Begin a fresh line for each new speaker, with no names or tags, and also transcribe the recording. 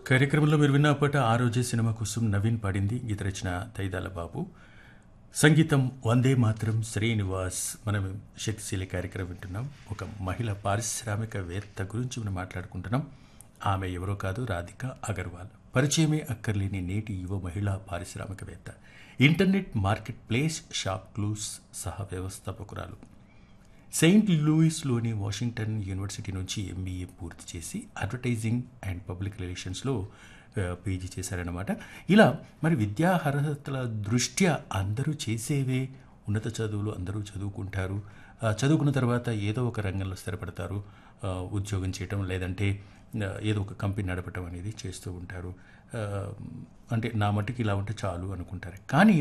కార్యక్రమంలో మీరు విన్న పాట ఆ రోజే సినిమా కోసం నవీన్ పాడింది గీత రచన తైదాల బాబు సంగీతం వందే మాత్రం శ్రీనివాస్ మనం శక్తిశీలి కార్యక్రమం వింటున్నాం ఒక మహిళ పారిశ్రామికవేత్త గురించి మనం మాట్లాడుకుంటున్నాం ఆమె ఎవరో కాదు రాధిక అగర్వాల్ పరిచయమే అక్కర్లేని నేటి యువ మహిళా పారిశ్రామికవేత్త internet market place Shop Clues సహ వ్యవస్థాపకురాలు సెయింట్ లూయిస్లోని వాషింగ్టన్ యూనివర్సిటీ నుంచి ఎంబీఏ పూర్తి చేసి అడ్వర్టైజింగ్ అండ్ పబ్లిక్ రిలేషన్స్లో ఆ, పీజీ చేశారన్నమాట ఇలా మరి విద్యా అర్హతల దృష్ట్యా అందరూ చేసేవే ఉన్నత చదువులు అందరూ చదువుకుంటారు ఆ, చదువుకున్న తర్వాత ఏదో ఒక రంగంలో స్థిరపడతారు ఆ, ఉద్యోగం చేయటం లేదంటే ఆ, ఏదో ఒక కంపెనీ నడపటం అనేది చేస్తూ ఉంటారు ఆ, అంటే నా మట్టుకు ఇలా ఉంటే చాలు అనుకుంటారు కానీ